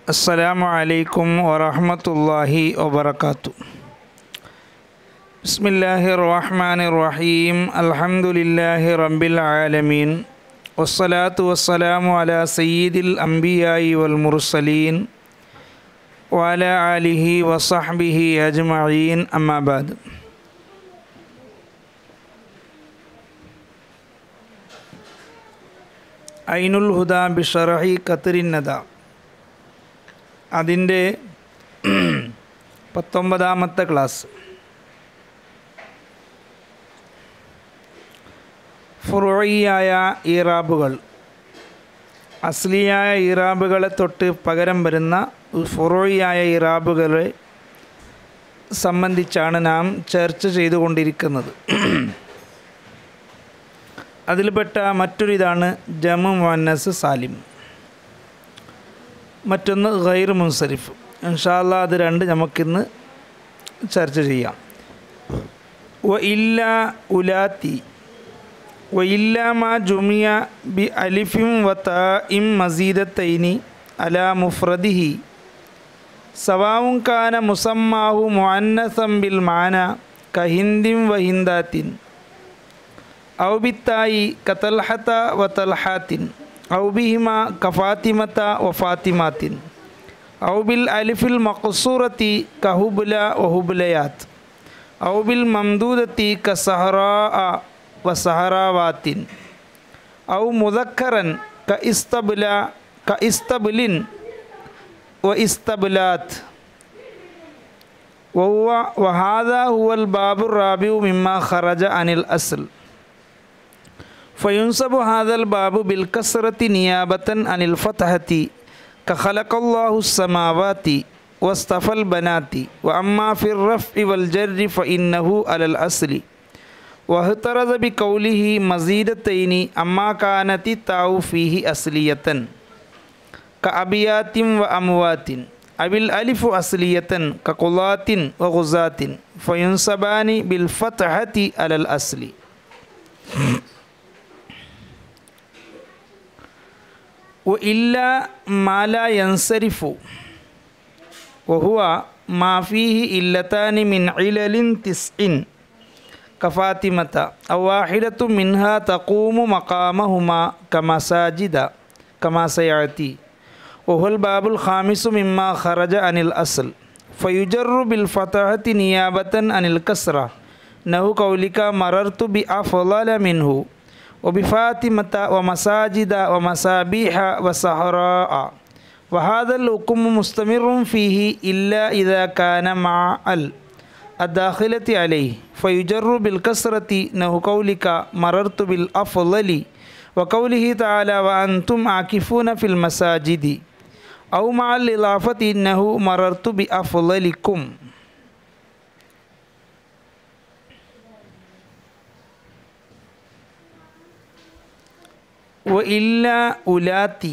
السلام عليكم ورحمة الله وبركاته بسم الله الرحمن الرحيم الحمد لله رب العالمين والصلاة والسلام على سيد الأنبياء والمرسلين وعلى آله وصحبه أجمعين أما بعد ഐനുൽ ഹുദ ബിഷറഹി ഖത്തറിന്നത അതിൻ്റെ പത്തൊമ്പതാമത്തെ ക്ലാസ് ഫുറോയിയായ ഈറാബുകൾ അസ്ലിയായ ഈറാബുകളെ തൊട്ട് പകരം വരുന്ന ഫുറോയിയായ ഈറാബുകളെ സംബന്ധിച്ചാണ് നാം ചർച്ച ചെയ്തുകൊണ്ടിരിക്കുന്നത് അതിൽപ്പെട്ട മറ്റൊരിതാണ് ജമു മുന്നസ് സാലിം മറ്റൊന്ന് ഗൈർ മുൻസരിഫ് ഇൻഷാല്ല അത് രണ്ട് നമുക്കിന്ന് ചർച്ച ചെയ്യാം വ ഇല്ല ഉലാത്തി വ ഇല്ല മാ ജുമിയ ബി അലിഫിം വ ഇം മസീദത്തൈനി അല മുഫ്രദിഹി സവാവും കാന മുസമ്മാഹു മുഅന്നസം ബിൽ മാന കഹിന്ദിം വ ഹിന്ദാത്തിൻ ഔ ബിത്തായി കതൽഹത്ത വ തൽഹാത്തിൻ ഔ ബിഹിമ കഫാത്തിമത്ത വ ഫാത്തിമാത്തിൻ ഔ ബിൽ അലിഫിൽ മഖസൂറത്തി കഹുബുല വഹുബുലയാത്ത് ഔ ബിൽ മംദൂദത്തി കസഹറാ വ സഹറാവാത്തിൻ ഔ മുദക്കറൻ ക ഇസ്തബുല ക ഇസ്തബുലിൻ വ ഇസ്തബുലാത്ത് വഹുവ വഹാദ ഹുവൽ ബാബുർ റാബിউ മിമ്മ ഖറജ അനിൽ അസ്ൽ فينصب هذا الباب بالكسرة نيابة عن الفتحة كخلق الله السماوات واصطفى البنات وأما في الرفع والجر فإنه على الأصل واهترز بقوله مزيدتين أما كانت التاء فيه أصلية كأبيات وأموات أبي الألف أصلية كقلات وغزات فينصبان بالفتحة على الأصل وإلا ما لا ينصرف وهو ما فيه إلتان من علل تسع كفاطمة أو واحدة منها تقوم مقامهما كمساجد كما سيأتي وهو الباب الخامس مما خرج عن الأصل فيجر بالفتحة نيابة عن الكسرة نهو قولك مررت بأفضل منه وبفاطمة ومساجد ومسابيح وسهراء وهذا الحكم مستمر فيه إلا إذا كان مع ال الداخلة عليه فيجر بالكسرة نهو قولك مررت بالأفضل وقوله تعالى وأنتم عاكفون في المساجد أو مع الإضافة إنه مررت بأفضلكم വ ഇല്ല ഉലാത്തി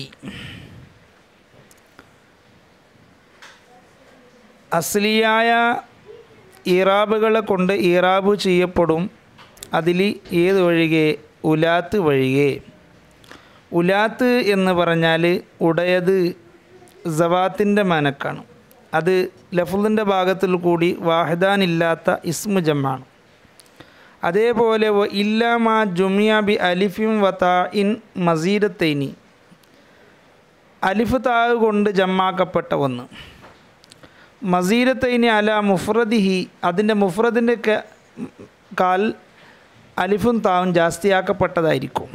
അസ്ലിയായ ഈറാബുകളെ കൊണ്ട് ഈറാബ് ചെയ്യപ്പെടും അതിൽ ഏത് ഒഴികെ ഉലാത്ത് ഒഴികെ ഉലാത്ത് എന്ന് പറഞ്ഞാൽ ഉടയത് സവാത്തിൻ്റെ മനക്കാണ് അത് ലഫുലിൻ്റെ ഭാഗത്തിൽ കൂടി വാഹിദാനില്ലാത്ത ഇസ്മു ജമ്മാണ് അതേപോലെ ഇല്ലാമാ ജുമിയ ബി അലിഫിം വതാ ഇൻ മസീദത്തൈനി അലിഫ് താവ് കൊണ്ട് ജമ്മാക്കപ്പെട്ട ഒന്ന് മസീദത്തൈനി അല മുഫ്രദിഹി അതിൻ്റെ മുഫ്രദിൻ്റെ കാൽ അലിഫും താവും ജാസ്തിയാക്കപ്പെട്ടതായിരിക്കും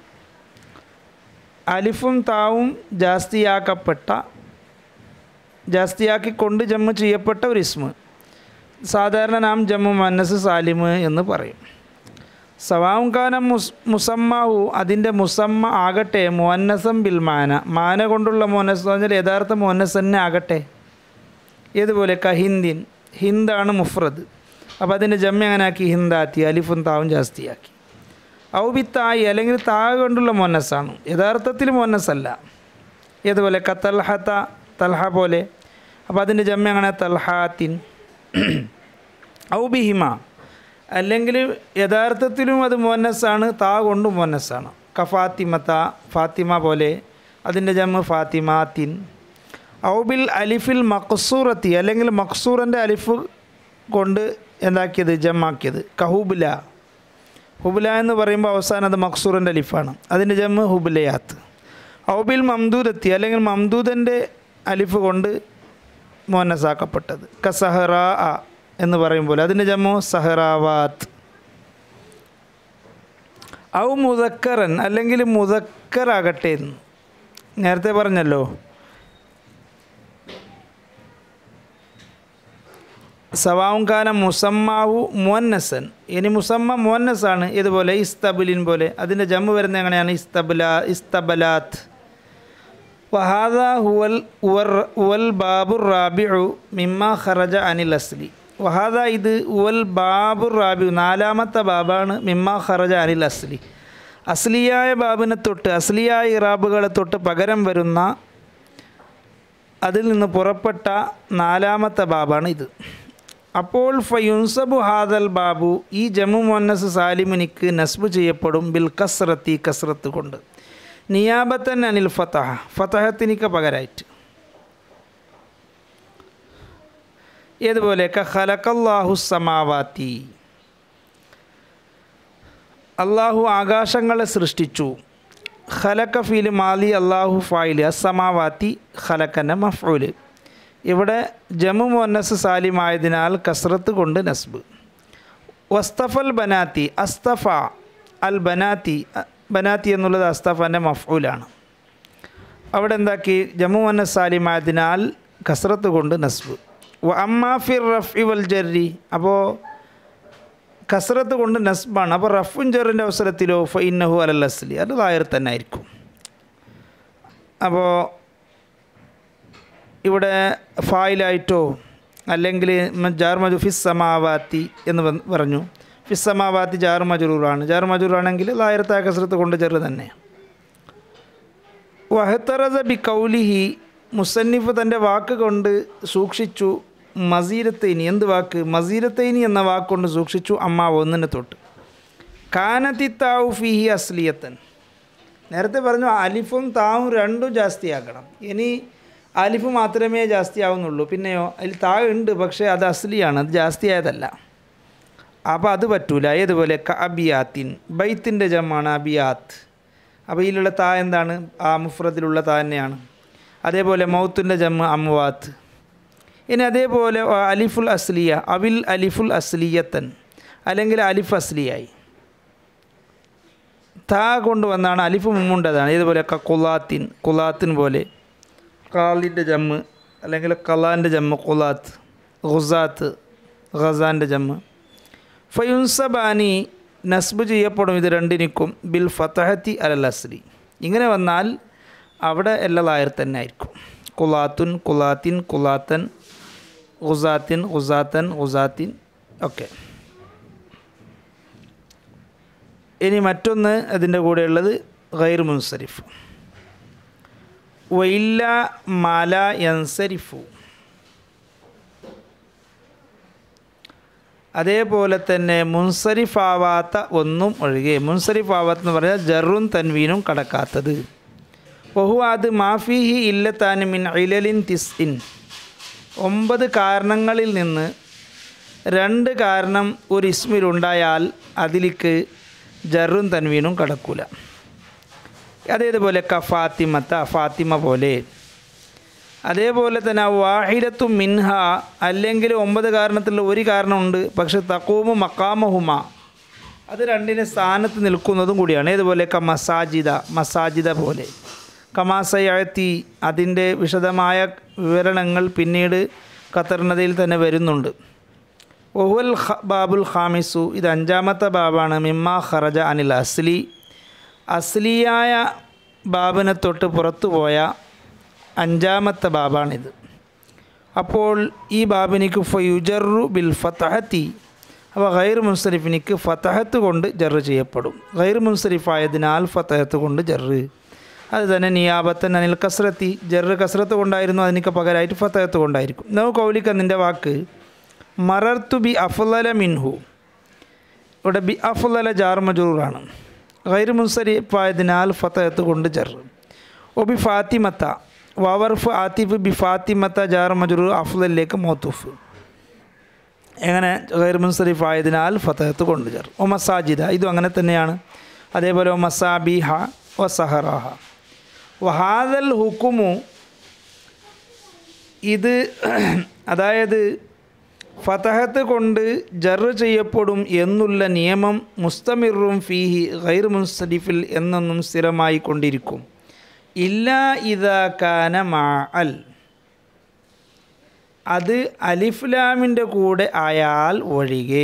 അലിഫും താവും ജാസ്തിയാക്കപ്പെട്ട ജാസ്തിയാക്കിക്കൊണ്ട് ജമ്മ് ചെയ്യപ്പെട്ട ഒരു ഇസ്മ് സാധാരണ നാം ജമ്മു മന്നസ് സാലിമ് എന്ന് പറയും സവാം കാനം മുസ് മുസമ്മാവു അതിൻ്റെ മുസമ്മ ആകട്ടെ മുവന്നസം ബിൽ മാന മാന കൊണ്ടുള്ള മുവന്നസ് എന്ന് പറഞ്ഞാൽ യഥാർത്ഥ മുവന്നസ് തന്നെ ആകട്ടെ ഏതുപോലെ കഹിന്ദിൻ ഹിന്ദാണ് മുഫ്രദ് അപ്പോൾ അതിൻ്റെ ജമ്മ എങ്ങനെ ആക്കി ഹിന്ദാത്തി അലിഫും താവും ജാസ്തിയാക്കി ഔബിത്തായി അല്ലെങ്കിൽ താവ് കൊണ്ടുള്ള മുവന്നസാണ് യഥാർത്ഥത്തിൽ മുവന്നസല്ല ഏതുപോലെ കത്തൽഹത്ത തൽഹ പോലെ അപ്പോൾ അതിൻ്റെ ജമ്മ എങ്ങനെ തൽഹാത്തിൻ ഔബിഹിമ അല്ലെങ്കിൽ യഥാർത്ഥത്തിലും അത് മോന്നസാണ് താ കൊണ്ട് മോന്നസാണ് കഫാത്തിമത്ത ഫാത്തിമ പോലെ അതിൻ്റെ ജമ്മ ഫാത്തിമാത്തിൻ ഔബിൽ അലിഫിൽ മക്സൂറത്തി അല്ലെങ്കിൽ മക്സൂറിൻ്റെ അലിഫ് കൊണ്ട് എന്താക്കിയത് ജമ്മാക്കിയത് കഹുബുല ഹുബുല എന്ന് പറയുമ്പോൾ അവസാനം അത് മക്സൂറിൻ്റെ അലിഫാണ് അതിൻ്റെ ജമ്മ് ഹുബുലയാത്ത് ഔബിൽ മംദൂദത്തി അല്ലെങ്കിൽ മംദൂദൻ്റെ അലിഫ് കൊണ്ട് മോനസാക്കപ്പെട്ടത് കസഹറ എന്ന് പറയുമ്പോൾ അതിൻ്റെ ജമ്മു സഹറാവാത്ത് ഔ മുതക്കറൻ അല്ലെങ്കിൽ മുതക്കറാകട്ടെ എന്ന് നേരത്തെ പറഞ്ഞല്ലോ സവാവും കാലം മുസമ്മാവു മുവന്നസൻ ഇനി മുസമ്മ മുവന്നസാണ് ഇതുപോലെ ഇസ്തബുലിൻ പോലെ അതിൻ്റെ ജമ്മ് വരുന്നത് എങ്ങനെയാണ് ഇസ്തബല ഇസ്തബലാത്ത് വഹാദ ഹുവൽ ഉവർ ഉവൽ ബാബുർ റാബിഉ മിമ്മ ഖറജ അനിൽ അസ്ലി വഹാദ ഇത് ഉവൽ ബാബുർ റാബിഉ നാലാമത്തെ ബാബാണ് മിമ്മ ഖറജ അനിൽ അസ്ലി അസ്ലിയായ ബാബിനെ തൊട്ട് അസ്ലിയായ ഇറാബുകളെ തൊട്ട് പകരം വരുന്ന അതിൽ നിന്ന് പുറപ്പെട്ട നാലാമത്തെ ബാബാണ് ഇത് അപ്പോൾ ഫയുൻസബു ഹാദൽ ബാബു ഈ ജമ്മു മുന്നസ് സാലിമിനിക്ക് നസ്ബ് ചെയ്യപ്പെടും ബിൽ കസ്രത്തി കസ്രത്ത് കൊണ്ട് നിയാബത്തൻ അനിൽ ഫതഹ ഫതഹത്തിനിക്ക് പകരമായിട്ട് ഏതുപോലെ ഖലക്കല്ലാഹു സമാവാത്തി അള്ളാഹു ആകാശങ്ങളെ സൃഷ്ടിച്ചു ഖലക്ക ഫീൽ മാലി അള്ളാഹു ഫായില് അസമാവാത്തി ഖലക്കൻ്റെ മഫൂല് ഇവിടെ ജമു മുന്നസ് സാലിമായതിനാൽ കസ്രത്ത് കൊണ്ട് നസ്ബ് വസ്തഫൽ ബനാത്തി അസ്തഫ അൽ ബനാത്തി ബനാത്തി എന്നുള്ളത് അസ്തഫൻ്റെ മഫൂലാണ് അവിടെ എന്താക്കി ജമു മുന്നസ് സാലിമായതിനാൽ കസ്രത്ത് കൊണ്ട് നസ്ബ് വ അമ്മാ ഫിർ റഫ് വൽ ജർരി അപ്പോൾ കസറത്ത് കൊണ്ട് നസ്ബാണ് അപ്പോൾ റഫുൻ ജെറിൻ്റെ അവസരത്തിലോ ഫ ഇന്നഹു അലൽ അസ്ലി അത് ലായർ തന്നെ ആയിരിക്കും അപ്പോൾ ഇവിടെ ഫായിലായിട്ടോ അല്ലെങ്കിൽ ജാർ മജു ഫിസ് സമാവാത്തി എന്ന് വന്ന് പറഞ്ഞു ഫിസ് സമാവാത്തി ജാർ മജറൂറാണ് ജാർ മജറൂറാണെങ്കിൽ ലായരത്തായ കസറത്ത് കൊണ്ട് ചെറു തന്നെ വഹത്തറസ ബി കൗലിഹി മുസന്നിഫ് തൻ്റെ വാക്ക് കൊണ്ട് സൂക്ഷിച്ചു മസീരത്തൈനി എന്ത് വാക്ക് മസീരത്തൈനി എന്ന വാക്കുകൊണ്ട് സൂക്ഷിച്ചു അമ്മ ഒന്നിനെ തൊട്ട് കാനത്തി താവു ഫിഹി അസ്ലിയത്തൻ നേരത്തെ പറഞ്ഞു അലിഫും താവും രണ്ടും ജാസ്തിയാക്കണം ഇനി അലിഫ് മാത്രമേ ജാസ്തിയാവുന്നുള്ളൂ പിന്നെയോ അതിൽ താ ഉണ്ട് പക്ഷേ അത് അസ്ലിയാണ് അത് ജാസ്തിയായതല്ല അപ്പോൾ അത് പറ്റൂല ഏതുപോലെ ക അബിയാത്തിൻ ബൈത്തിൻ്റെ ജമ്മാണ് അബിയാത്ത് അപ്പോൾ ഇതിലുള്ള താ എന്താണ് ആ മുഫ്രത്തിലുള്ള താ തന്നെയാണ് അതേപോലെ മൗത്തിൻ്റെ ജമ്മ് അമ്വാത്ത് ഇനി അതേപോലെ അലിഫുൽ അസ്ലിയ അവിൽ അലിഫുൽ അസ്ലിയത്തൻ അല്ലെങ്കിൽ അലിഫ് അസ്ലിയായി താ കൊണ്ടുവന്നാണ് അലിഫ് മുമ്മുണ്ടതാണ് ഇതുപോലെ കുലാത്തിൻ കുലാത്തിൻ പോലെ കാലിൻ്റെ ജമ്മ് അല്ലെങ്കിൽ കലാൻ്റെ ജമ്മ് കുലാത്ത് ഖുസാത്ത് ഖസാൻ്റെ ജമ്മ് ഫയുൻസബാനി നസ്ബ് ചെയ്യപ്പെടും ഇത് രണ്ടിനിക്കും ബിൽ ഫതഹത്തി അലൽ അസ്ലി ഇങ്ങനെ വന്നാൽ അവിടെ എല്ലാ ലായർ തന്നെ ആയിരിക്കും കുലാത്തുൻ കുലാത്തിൻ കുലാത്തൻ ഖുസാത്തിൻ ഖുസാത്തൻ ഖുസാത്തിൻ ഒക്കെ ഇനി മറ്റൊന്ന് അതിൻ്റെ കൂടെയുള്ളത് ഗൈർ മുൻസരിഫ് വൈല്ല മാല യൻസരിഫു അതേപോലെ തന്നെ മുൻസരിഫാവാത്ത ഒന്നും ഒഴികെ മുൻസരിഫാവാത്ത എന്ന് പറഞ്ഞാൽ ജറും തൻവീനും കടക്കാത്തത് ബഹു അത് മാഫിഹി ഇല്ലത്താന് മിൻ ഇലലിൻ തിസ്ഇൻ ഒമ്പത് കാരണങ്ങളിൽ നിന്ന് രണ്ട് കാരണം ഒരു ഇസ്മിലുണ്ടായാൽ അതിലേക്ക് ജറും തൻവീനും കടക്കൂല അതേതുപോലെ ക ഫാത്തിമത്ത ഫാത്തിമ പോലെ അതേപോലെ തന്നെ വാഹിദത്തു മിൻഹ അല്ലെങ്കിൽ ഒമ്പത് കാരണത്തിലുള്ള ഒരു കാരണമുണ്ട് പക്ഷെ തക്കൂമു മക്കാമഹുമ അത് രണ്ടിൻ്റെ സ്ഥാനത്ത് നിൽക്കുന്നതും കൂടിയാണ് ഏതുപോലെ ക മസാജിദ മസാജിദ പോലെ കമാസയത്തി അതിൻ്റെ വിശദമായ വിവരണങ്ങൾ പിന്നീട് ഖത്തർണതയിൽ തന്നെ വരുന്നുണ്ട് ഒഹുൽ ഖ ബാബുൽ ഖാമിസു ഇത് അഞ്ചാമത്തെ ബാബാണ് മിമ്മ ഖറജ അനിൽ അസ്ലി അസ്ലിയായ ബാബിനെ തൊട്ട് പുറത്തു പോയ അഞ്ചാമത്തെ ബാബാണിത് അപ്പോൾ ഈ ബാബിനിക്ക് ഫയുജറു ബിൽ ഫതഹത്തി അപ്പോൾ ഗൈർ മുൻസരിഫിനിക്ക് ഫതഹത്ത് കൊണ്ട് ജറ് ചെയ്യപ്പെടും ഗൈർ മുൻസരിഫായതിനാൽ ഫതഹത്ത് കൊണ്ട് ജറ് അത് തന്നെ നിയാബത്തൻ അനിൽ കസ്രത്തി ജറ് കസ്രത്ത് കൊണ്ടായിരുന്നു അതിനൊക്കെ പകരമായിട്ട് ഫതഹത്ത് കൊണ്ടായിരിക്കും നമുക്ക് കൗലിക്കന്നിൻ്റെ വാക്ക് മറർത്തു ബി അഫ്ലല മിൻഹു ഇവിടെ ബി അഫ്ലല ജാർ മജൂറാണ് ഗൈർ മുൻസരിഫായതിനാൽ ഫതഹത്ത് കൊണ്ട് ജറ് ഒബി ഫാത്തിമത്ത വവർഫ് ആത്തിഫ് ബി ഫാത്തിമത്ത ജാർ മജുറൂർ അഫ്ലിലേക്ക് മോത്തുഫ് എങ്ങനെ ഗൈർ മുൻസരിഫ് ആയതിനാൽ ഫതഹത്ത് കൊണ്ടുചേർ ഒ മസാജിദ ഇതും അങ്ങനെ തന്നെയാണ് അതേപോലെ ഒ മസാബിഹ ഒ സഹറാഹ വഹാദൽ ഹുക്കുമു ഇത് അതായത് ഫതഹത്ത് കൊണ്ട് ജർ ചെയ്യപ്പെടും എന്നുള്ള നിയമം മുസ്തമിറും ഫീഹി ഗൈർ മുൻസരിഫിൽ എന്നൊന്നും സ്ഥിരമായി കൊണ്ടിരിക്കും ഇല്ല ഇതാ കാന മാ അൽ അത് അലിഫ്ലാമിൻ്റെ കൂടെ ആയാൽ ഒഴികെ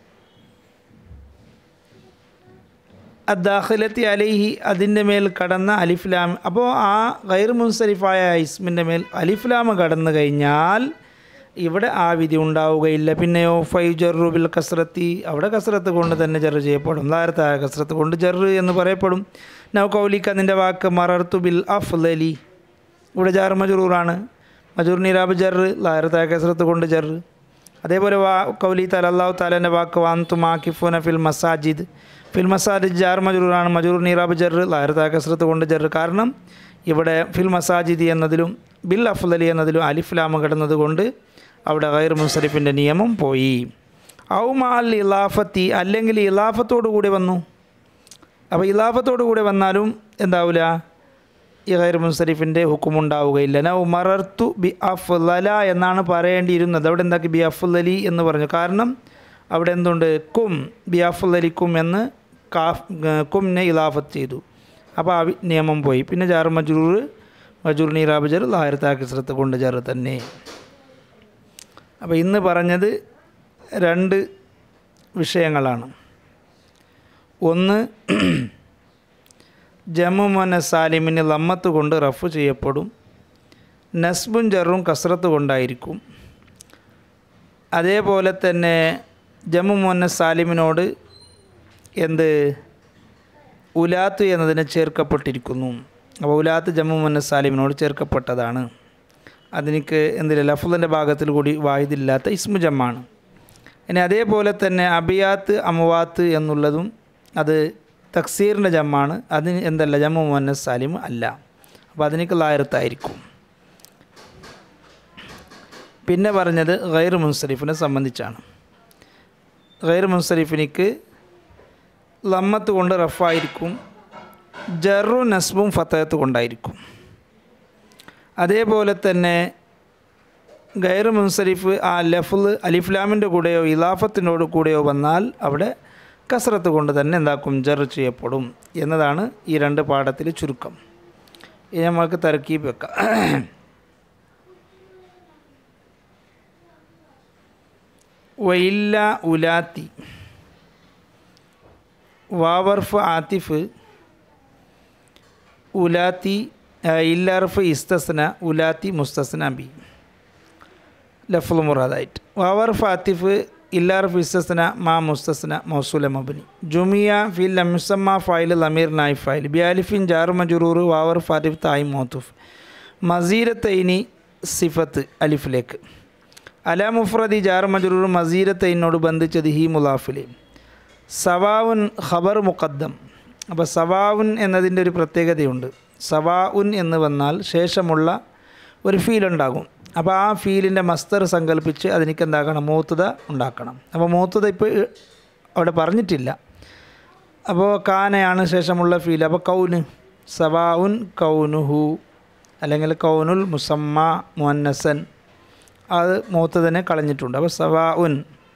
അദ്ദാഖിലത്തി അലിഹി അതിൻ്റെ മേൽ കടന്ന അലിഫ്ലാം അപ്പോൾ ആ ഗൈർ മുൻസരിഫായ ഇസ്മിൻ്റെ മേൽ അലിഫ്ലാം കടന്നു കഴിഞ്ഞാൽ ഇവിടെ ആ വിധി ഉണ്ടാവുകയില്ല പിന്നെയോ ഫൈ ജറുബിൽ കസ്രത്തി അവിടെ കസ്രത്ത് കൊണ്ട് തന്നെ ജറ് ചെയ്യപ്പെടും നേരത്തായ കസ്രത്ത് കൊണ്ട് ജറ് എന്ന് പറയപ്പെടും നൗ കൗലിക്ക് അതിൻ്റെ വാക്ക് മറർത്തു ബിൽ അഫ്ലലി ഇവിടെ ജാർ മജറൂറാണ് മജൂർ നിരാബ് ജറ് ലാരത്തായ കസ്രത്ത് കൊണ്ട് ജറ് അതേപോലെ വാ കൗലി തല അള്ളാഹു താലാൻ്റെ വാക്ക് വാന്തു മാക്കിഫുന ഫിൽ മസാജിദ് ഫിൽ മസാജിദ് ജാർ മജറൂറാണ് മജൂർ നിറാബ് ജറ് ലാരത്തായ കസ്രത്ത് കൊണ്ട് ജറ് കാരണം ഇവിടെ ഫിൽ മസാജിദ് എന്നതിലും ബിൽ അഫ്ലലി എന്നതിലും അലിഫ്ലാമ് കിടന്നത് കൊണ്ട് അവിടെ ഗൈർ മുൻസരിഫിൻ്റെ നിയമം പോയി ഔ മാൽ ഇലാഫത്തി അല്ലെങ്കിൽ ഇലാഫത്തോടു കൂടി വന്നു അപ്പോൾ ഇലാഫത്തോടു കൂടി വന്നാലും എന്താവില്ല ഈ ഗൈർ മുൻസരിഫിൻ്റെ ഹുക്കുമുണ്ടാവുകയില്ല നൗ മറർത്തു ബി അഫ്ലല എന്നാണ് പറയേണ്ടിയിരുന്നത് അവിടെ എന്താക്കി ബി അഫ്ലലി എന്ന് പറഞ്ഞു കാരണം അവിടെ എന്തുണ്ട് കും ബി അഫ്ലലി കും എന്ന് കാഫ് കുംനെ ഇലാഫത്ത് ചെയ്തു അപ്പോൾ ആ വി- നിയമം പോയി പിന്നെ ജാർ മജൂർ മജൂർ നീറാബ് ജർ ലാഹിർത്താക്കി ശ്രദ്ധ കൊണ്ട് ജർ തന്നെ അപ്പോൾ ഇന്ന് പറഞ്ഞത് രണ്ട് വിഷയങ്ങളാണ് ഒന്ന് ജമ്മു മോന സാലിമിന് ലമ്മത്ത് കൊണ്ട് റഫ് ചെയ്യപ്പെടും നസ്ബും ജറും കസ്രത്ത് കൊണ്ടായിരിക്കും അതേപോലെ തന്നെ ജമ്മു മോന സാലിമിനോട് എന്ത് ഉലാത്ത് എന്നതിനെ ചേർക്കപ്പെട്ടിരിക്കുന്നു അപ്പോൾ ഉലാത്ത് ജമ്മു മോന സാലിമിനോട് ചേർക്കപ്പെട്ടതാണ് അതിനിക്ക് എന്തില്ല ലഫുദിൻ്റെ ഭാഗത്തിൽ കൂടി വാഹിദില്ലാത്ത ഇസ്മു ജമ്മാണ് ഇനി അതേപോലെ തന്നെ അബിയാത്ത് അമവാത്ത് എന്നുള്ളതും അത് തക്സീറിൻ്റെ ജമ്മാണ് അതിന് എന്തല്ല ജമ്മു മുഹന്നസ് സാലിം അല്ല അപ്പോൾ അതിനേക്ക് ലായറത്തായിരിക്കും പിന്നെ പറഞ്ഞത് ഗൈർ മുൻസരിഫിനെ സംബന്ധിച്ചാണ് ഗൈർ മുൻസരിഫിനിക്ക് ലമ്മത്ത് കൊണ്ട് റഫായിരിക്കും ജറു നസ്ബും ഫത്തഹത്ത് കൊണ്ടായിരിക്കും അതേപോലെ തന്നെ ഗൈർ മുൻസരിഫ് ആ ലഫുൽ അലിഫ്ലാമിൻ്റെ കൂടെയോ ഇലാഫത്തിനോട് കൂടെയോ വന്നാൽ അവിടെ കസറത്ത് കൊണ്ട് തന്നെ എന്താക്കും ജർ ചെയ്യപ്പെടും എന്നതാണ് ഈ രണ്ട് പാഠത്തിൽ ചുരുക്കം ഇനി നമുക്ക് തർക്കീബ് വെക്കാം വയില്ല ഉലാത്തി വാവർഫ് ആത്തിഫ് ഉലാത്തി ആ, ഇല്ലർഫ് ഇസ്തസ്ന ഉലാത്തി മുസ്തസ്ന ബി ലഫ്ലു മുറാദായിട്ട് വാവർഫ് ആത്തിഫ് ഇല്ലാർഫ് ഇസ്തസ്ന മാ മുസ്തസ്ന മൗസൂല മബനി ജുമിയ ഫിൽ മുസമ്മ ഫൈൽ ലമീർ നായി ഫൈൽ ബിയാലിഫിൻ ജാർ മജുറൂർ വാവർ ഫാരിഫ് തായി മോത്തുഫ് മസീരത്തൈനി സിഫത്ത് അലിഫിലേക്ക് അല മുഫ്രദി ജാർ മജുറൂർ മസീരത്തൈനോട് ബന്ധിച്ചത് ഹി മുലാഫിലെ സവാവുൻ ഖബർ മുഖദ്ദം അപ്പോൾ സവാവുൻ എന്നതിൻ്റെ ഒരു പ്രത്യേകതയുണ്ട് സവാഉൻ എന്ന് വന്നാൽ ശേഷമുള്ള ഒരു ഫീൽ ഉണ്ടാകും അപ്പോൾ ആ ഫീലിൻ്റെ മസ്തർ സങ്കല്പിച്ച് അതിനിക്ക് എന്താക്കണം മൂത്തത ഉണ്ടാക്കണം അപ്പോൾ മൂത്തത ഇപ്പോൾ അവിടെ പറഞ്ഞിട്ടില്ല അപ്പോൾ കാനയാണ് ശേഷമുള്ള ഫീൽ അപ്പോൾ കൗന് സവാഉൻ കൗനുഹു അല്ലെങ്കിൽ കൗനുൽ മുസമ്മ മുന്നസൻ അത് മൂത്തതിനെ കളഞ്ഞിട്ടുണ്ട് അപ്പോൾ സവാഉൻ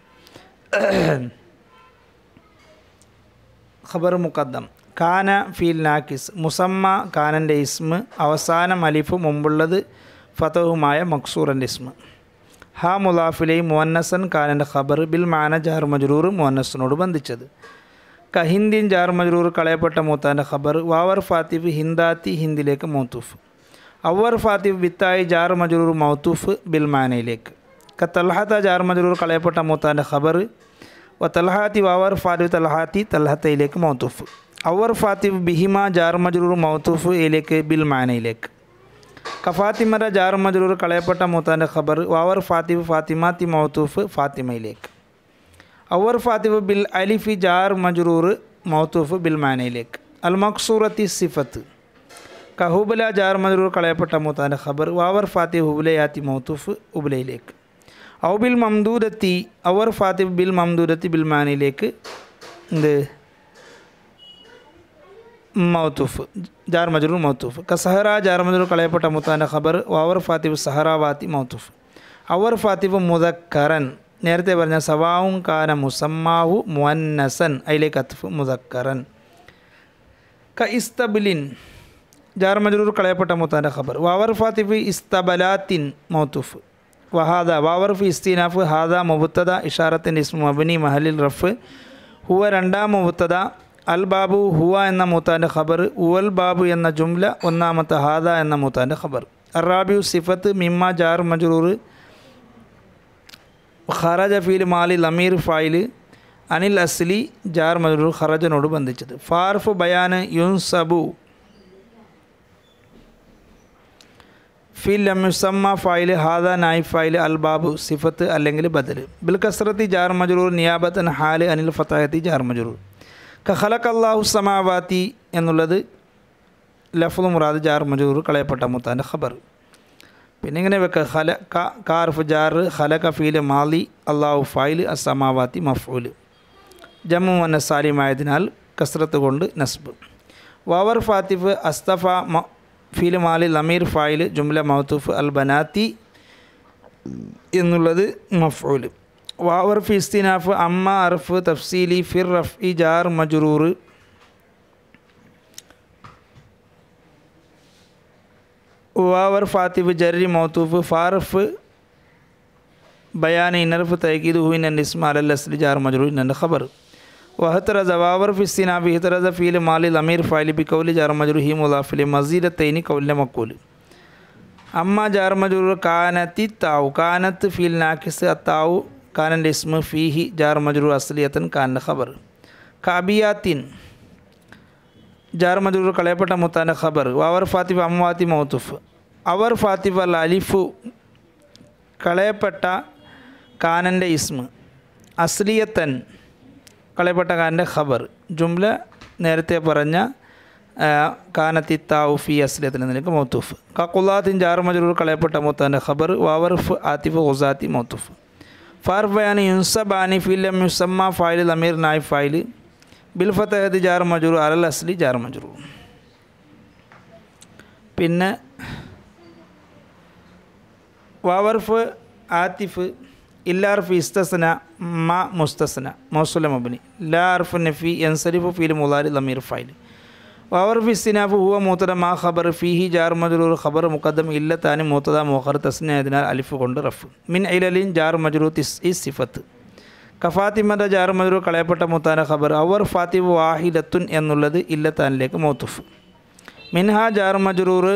ഖബർ മുഖദ്ദം കാന ഫീൽ നാക്കിസ് മുസമ്മ കാനൻ്റെ ഇസ്മ് അവസാനം അലിഫ് മുമ്പുള്ളത് ഫതഹുമായ മക്സൂറിൻ്റെ ഇസ്മ് ഹാ മുലാഫിലെ മുവന്നസൻ കാനൻ്റെ ഖബർ ബിൽ മാന ജാർ മജ്റൂർ മുവന്നസിനോട് ബന്ധിച്ചത് കഹിന്ദിൻ ജാർ മജ്റൂർ കളയപ്പെട്ട മൂത്താൻ്റെ ഖബർ വാവർ ഫാത്തിഫ് ഹിന്ദാത്തി ഹിന്ദിലേക്ക് മൗത്തൂഫ് അവർ ഫാത്തിഫ് ബിത്തായി ജാർ മജ്റൂർ മൗത്തൂഫ് ബിൽ മാനയിലേക്ക് ക തൽഹത്ത ജാർ മജ്റൂർ കളയപ്പെട്ട മൂത്താൻ്റെ ഖബർ വ തൽഹാത്തി വാവർ ഫാത്തിഫ് തൽഹാത്തി തൽഹത്തയിലേക്ക് മൗത്തൂഫ് അവർ ഫാത്തിഫ് ബിഹിമ ജാർ മജ്റൂർ മൗത്തൂഫ് ഇലേക്ക് ബിൽ മാനയിലേക്ക് കഫാത്തിമര ജാർ മജ്റൂർ കളയപ്പെട്ട മൂത്താൻ്റെ ഖബർ വാവർ ഫാത്തിഫ് ഫാത്തിമാത്തി മൗത്തൂഫ് ഫാത്തിമയിലേക്ക് അവർ ഫാത്തിഫ് ബിൽ അലിഫി ജാർ മജ്റൂർ മൗത്തൂഫ് ബിൽ മാനയിലേക്ക് അൽ മക്സൂറത്തി സിഫത്ത് കഹുബല ജാർ മജറൂർ കളയപ്പെട്ട മൂത്താൻ്റെ ഖബർ വാവർ ഫാത്തി ഹുബുലയാത്തി മൗത്തൂഫ് ഉബുലയിലേക്ക് ഔ ബിൽ മംദൂദത്തി അവർ ഫാത്തി ബിൽ മംദൂദത്തി ബിൽ മാനിലേക്ക് എന്ത് മൗത്തൂഫ് ജാർ മജറൂർ മൗത്തൂഫ് കസഹറ ജാർ മജറൂർ കളയപ്പെട്ട മുത്താൻ്റെ ഖബർ വാവർ ഫാത്തിബ് സഹറാവാത്തി മൗത്തൂഫ് അവർ ഫാത്തിബ് മുദക്കറൻ നേരത്തെ പറഞ്ഞ സവാവും കാന മുസമ്മാഹു മുഅന്നസൻ അതിലേക്ക് അത്ഫ് മുദക്കറൻ ക ഇസ്തബിലിൻ ജാർ മജറൂർ കളയപ്പെട്ട മുത്താൻ്റെ ഖബർ വാവർ ഫാത്തിബ് ഇസ്തബലാത്തിൻ മൗത്തൂഫ് വഹാദ വാവർ ഫി ഇസ്തീനാഫ് ഹാദ മുബത്തദ ഇഷാറത്തിൻ്റെ ഇസ്മു മബനി മഹലിൽ റഫ് ഹുവ രണ്ടാം മുബത്തദ അൽ ബാബു ഹുവ എന്ന മൂത്താൻ്റെ ഖബർ ഉവൽ ബാബു എന്ന ജുംല ഒന്നാമത്തെ ഹാദ എന്ന മൂത്താൻ്റെ ഖബർ അറാബിയു സിഫത്ത് മിമ്മ ജാർ മജറൂർ ഖറജ ഫീൽ മാലി ലമീർ ഫായിൽ അനിൽ അസ്ലി ജാർ മജറൂർ ഖറജനോട് ബന്ധിച്ചത് ഫാർഫ് ബയാന് യുൻസബു ഫിൽ ലമുസമ്മ ഫായിൽ ഹാദ നായി ഫായിൽ അൽ ബാബു സിഫത്ത് അല്ലെങ്കിൽ ബദൽ ബിൽ കസ്രത്തി ജാർ മജറൂർ നിയാബത്തൻ ഹാല് അനിൽ ഫത്താഹത്തി ജാർ മജറൂർ കഹലക്ക് അള്ളാഹു സമാവാത്തി എന്നുള്ളത് ലഫ്ലു മുറാദ് ജാർ മജൂർ കളയപ്പെട്ട മുത്താൻ്റെ ഖബർ പിന്നെ ഇങ്ങനെ വെക്ക ഖല ക കാർഫ് ജാർ ഖലക ഫീൽ മാലി അള്ളാഹു ഫൈൽ അസമാവാത്തി മഫൂൽ ജമ്മു വന്ന സാലിമായതിനാൽ കസ്രത്ത് കൊണ്ട് നസ്ബ് വാവർ ഫാത്തിഫ് അസ്തഫ മ ഫീൽ മാലി ലമീർ ഫായിൽ ജുംല മൗത്തൂഫ് അൽ ബനാത്തി എന്നുള്ളത് മഫൂൽ വാവർ ഫി ഇസ്തിനാഫ് അമ്മ അർഫ് തഫ്സീലി ഫിർ റഫ് ഇ ജാർ മജറൂർ വാവർ ഫാത്തിഫ് ജറി മൗത്തൂഫ് ഫാറഫ് ബയാൻ ഇനർഫ് തൈക്കീദ് ഹുയിൻ അൻ ഇസ്മ അൽ അസ്ലി ജാർ മജറൂർ എൻ്റെ ഖബർ വഹത്തറസ വാവർ ഫി ഇസ്തിനാഫ് ഹിത്തറസ ഫീൽ മാലി ലമീർ ഫാലി ബി കൗലി ജാർ മജറൂർ ഹി മുലാഫിലി മസീദ തൈനി കൗലിൻ്റെ മക്കൂൽ അമ്മ ജാർ മജറൂർ കാനത്തി താവു കാനത്ത് ഫീൽ നാക്കിസ് അത്താവു കാനൻ്റെ ഇസ്മ ഫീഹി ജാർ മജറൂർ അസ്ലിയത്തൻ കാൻ്റെ ഖബർ കാബിയാത്തിൻ ജാർ മജറൂർ കളയപ്പെട്ട മുത്താൻ്റെ ഖബർ അവർ ഫാത്തിഫ് അമ്മാത്തി മൗത്തുഫ് അവർ ഫാത്തിഫ് അൽ അലിഫു കളയപ്പെട്ട കാനൻ്റെ ഇസ്മ അസ്ലിയത്തൻ കളയപ്പെട്ട കാനൻ്റെ ഖബർ ജുംല നേരത്തെ പറഞ്ഞ കാനത്തി താവുഫി അസ്ലിയത്തിന് നിനക്ക് മൗത്തൂഫ് കക്കുല്ലാത്തിൻ ജാർ മജറൂർ കളയപ്പെട്ട മുത്താൻ്റെ ഖബർ വാവർഫ് ആത്തിഫ് ഹുസാത്തി മൗത്തൂഫ് ഫാർഫ് ബയാൻ യുൻസബാനി ഫിലം യുസമ്മ ഫായിൽ അമീർ നായ് ഫായിൽ ബിൽ ഫത്തഹദ് ജാർ മജറൂർ അലൽ അസ്ലി ജാർ മജറൂർ പിന്നെ വാവർഫ് ആത്തിഫ് ഇല്ലാർഫ് ഇസ്തസ്ന മ മുസ്തസ്ന മൗസുല മബനി ലാ അർഫ് നഫി എൻസരിഫ് ഫീൽ മുലാരി ലമീർ ഫൈൽ വാവർഫ് ഇസ്തിനാഫ് ഹുവ മൂത്തത മാ ഖബർ ഫീഹി ജാർ മജറൂർ ഖബർ മുഖദ്ദം ഇല്ല താനി മൂത്തത മോഹർ തസ്ന അതിനാൽ അലിഫ് കൊണ്ട് റഫ് മിൻ ഐലലിൻ ജാർ മജറൂർ തിസ് ഈ സിഫത്ത് കഫാത്തിമൻ്റെ ജാർ മജറൂർ കളയപ്പെട്ട മുത്താന ഖബർ അവർ ഫാത്തിബ് വാഹിദത്തുൻ എന്നുള്ളത് ഇല്ലത്താനിലേക്ക് മൗത്തുഫ് മിൻഹ ജാർ മജറൂർ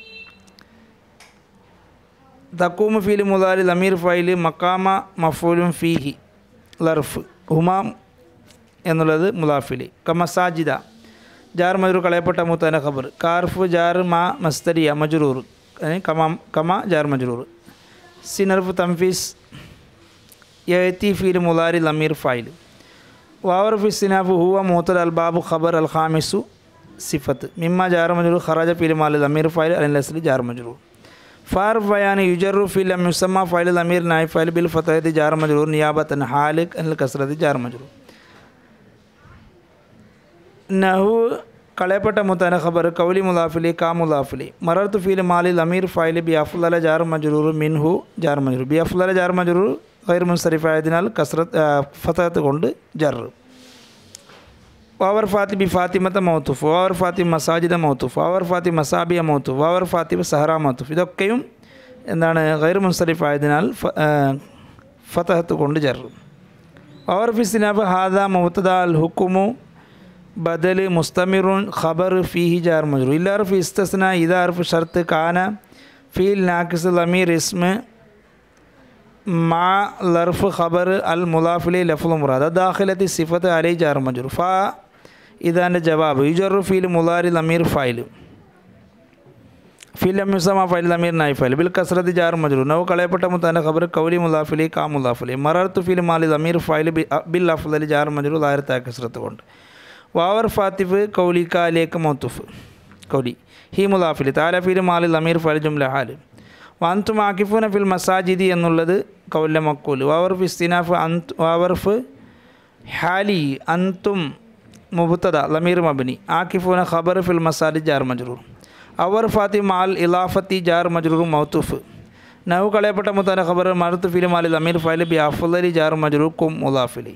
തക്കൂമ് ഫീൽ മുതാരി ലമീർ ഫൈൽ മക്കാമ മഫൂലും ഫീഹി ലർഫ് ഹുമാം എന്നുള്ളത് മുലാഫിലി കമസാജിദ ജാർ മജറൂർ കളയപ്പെട്ട മുത്താന ഖബർ കാർഫ് ജാർ മാ മസ്തരിയ മജറൂർ കമ കമ ജാർ മജറൂർ സിനർഫ് തംഫീസ് യത്തി ഫീൽ മുലാരി ലമീർ ഫൈൽ വാവർ ഫി സിനാഫ് ഹുവ മൂത്തൽ അൽ ബാബു ഖബർ അൽ ഖാമിസു സിഫത്ത് മിമ്മ ജാർ മജറൂർ ഖറാജ ഫീൽ മാലി ലമീർ ഫൈൽ അൽ ലസ്ലി ജാർ മജറൂർ ഫാർ ബയാൻ യുജറു ഫിൽ മുസമ്മ ഫൈൽ അമീർ നായ് ഫൈൽ ബിൽ ഫത്തഹദ് ജാർ മജറൂർ നിയാബത്തൻ ഹാലിക് അൽ കസ്രത്ത് ജാർ മജറൂർ നഹു കളയപ്പെട്ട മുത്തന ഖബർ കൗലി മുലാഫിലി കാ മുലാഫിലി മറർത്തു ഫീൽ മാലി അമീർ ഫൈൽ ബി അഫ്ലല ജാർ മജറൂർ മിൻഹു ജാർ മജറൂർ ബി അഫ്ലല ജാർ മജറൂർ ഗൈർ മുൻസരിഫായതിനാൽ കസ്രത്ത് ഫത്തഹത്ത് കൊണ്ട് ജർ വാവർ ഫാത്തി ബി ഫാത്തിമത്തെ മൗത്തുഫ് വാവർ ഫാത്തി മസാജിദ മൗത്തുഫ് വാവർ ഫാത്തി മസാബിയ മൗത്തുഫ് വാവർ ഫാത്തി സഹറ മൗത്തുഫ് ഇതൊക്കെയും എന്താണ് ഗൈർ മുൻസരിഫ് ആയതിനാൽ ഫതഹത്ത് കൊണ്ട് ചേർക്കും വാവർ ഫി സിനാബ് ഹാദ മുഹത്തദ അൽ ഹുക്കുമു ബദൽ മുസ്തമിറുൻ ഖബർ ഫീഹി ജാർ മജറു ഇല്ലാർ ഫി ഇസ്തസ്ന ഇദാർഫ് ഷർത്ത് കാന ഫീൽ നാക്കിസ് ലമീർ ഇസ്മ മാ ലർഫ് ഖബർ അൽ മുലാഫിലി ലഫുൽ മുറാദ് ദാഖിലത്തി സിഫത്ത് അലൈ ജാർ മജറു ഫ ഇതാൻ്റെ ജവാബ് യുജറു ഫീൽ മുലാരി ലമീർ ഫൈൽ ഫിൽ അമ്യുസമ ഫൈൽ ലമീർ നായി ഫൈൽ ബിൽ കസ്രത്ത് ജാർ മജറു നവ് കളയപ്പെട്ട മുത്താൻ്റെ ഖബർ കൗലി മുലാഫിലി കാ മുലാഫിലി മറർത്തു ഫിൽ മാലി ലമീർ ഫൈൽ ബിൽ അഫ്ലി ജാർ മജറു ലായത്തായ കസ്രത്ത് കൊണ്ട് വാവർ ഫാത്തിഫ് കൗലിക്കാലേക്ക് മൗത്തുഫ് കൗലി ഹി മുലാഫിൽ താലഫിൽ മാലി ലമീർ ഫൽ ജുംല ഹാല് വാന്തും ആക്കിഫുന ഫിൽ മസാജിദി എന്നുള്ളത് കൗല്ല മക്കൂൽ വാവർഫ് ഇസ്തിനാഫ് അന്ത് വാവർഫ് ഹാലി അന്തും മുബത്തദ ലമീർ മബനി ആക്കിഫുന ഖബർ ഫിൽ മസാജിദ് ജാർ മജ്റൂർ അവർ ഫാത്തി മാൽ ഇലാഫത്തി ജാർ മജ്റൂർ മൗത്തുഫ് നഹു കളയപ്പെട്ട മുത്താന ഖബർ മറുത്ത് ഫിൽ മാലി ലമീർ ഫൈൽ ബി അഫ്ലലി ജാർ മജ്റൂർ കും മുലാഫിലി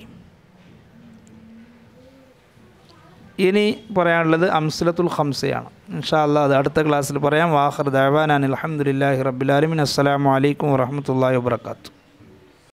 ഇനി പറയാനുള്ളത് അംസലത്തുൽ ഖംസയാണ് ഇൻഷാ അല്ലാ അത് അടുത്ത ക്ലാസ്സിൽ പറയാം വാഹർ ദഅവാനാൻ അലഹമുല്ലാഹി റബ്ബിലാലമിൻ അസ്സലാമു അലൈക്കും വറഹമത്തല്ലാഹി വാബർക്കാത്തു